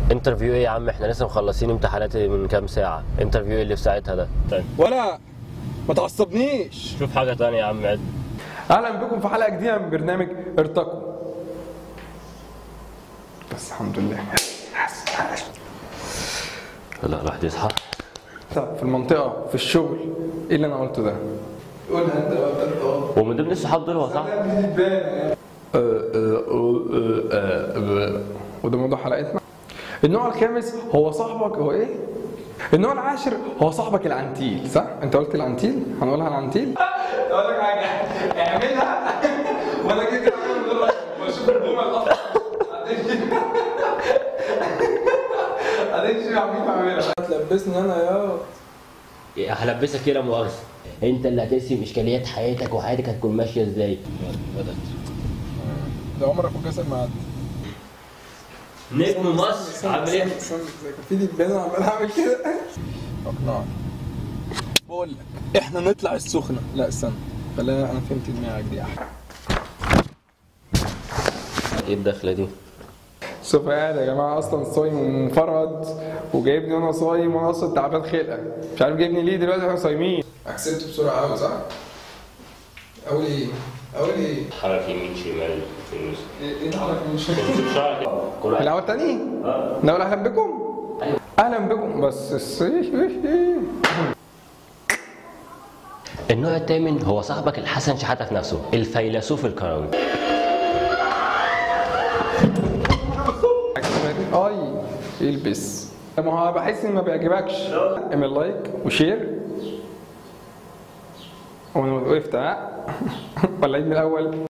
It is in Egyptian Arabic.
انترفيو ايه يا عم احنا لسه مخلصين امتحانات من كام ساعه انترفيو ايه اللي في ساعتها ده ولا ما تعصبنيش شوف حاجه تانية يا عم عد اهلا بكم في حلقه جديده من برنامج ارتقوا بس الحمد لله لا الواحد يصحى طب في المنطقه في الشغل ايه اللي انا قلته ده قولها انت بقى ومن ضمن الصحاب دول هو صاحبي وده موضوع حلقتنا النوع الخامس هو صاحبك هو ايه؟ النوع العاشر هو صاحبك العنتيل صح؟ انت قلت العنتيل؟ هنقولها العنتيل؟ اقول لك حاجه اعملها وانا كده كده عامل من غير واشوف الجمل اصلا هتمشي مع مين اعملها هتلبسني انا يا هلبسك ايه لا مؤاخذه انت اللي هترسم اشكاليات حياتك وحياتك هتكون ماشيه ازاي ده عمرك ما كسر معدي نجم مصر عامل ايه استنى كان في دبانه عمال اعمل كده اقنعك بقول لك احنا نطلع السخنه لا استنى خلينا انا فهمت دماغك دي احلى ايه الدخله دي سوف قاعد يا جماعه اصلا صايم ومفرد وجايبني وانا صايم وانا اصلا تعبان خلقه مش عارف جايبني ليه دلوقتي احنا صايمين اكسبت بسرعه قوي صح؟ اقول ايه؟ اقول ايه؟ حركه يمين شمال في النص ايه اتحرك مش كل واحد الاول تاني؟ الاول اهلا بكم اهلا بكم بس الصيف النوع الثامن هو صاحبك الحسن شحاته في نفسه الفيلسوف الكروي اي البس ما هو بحس ان ما بيعجبكش اعمل لايك وشير وانا وقفت ها ولا عيد من الاول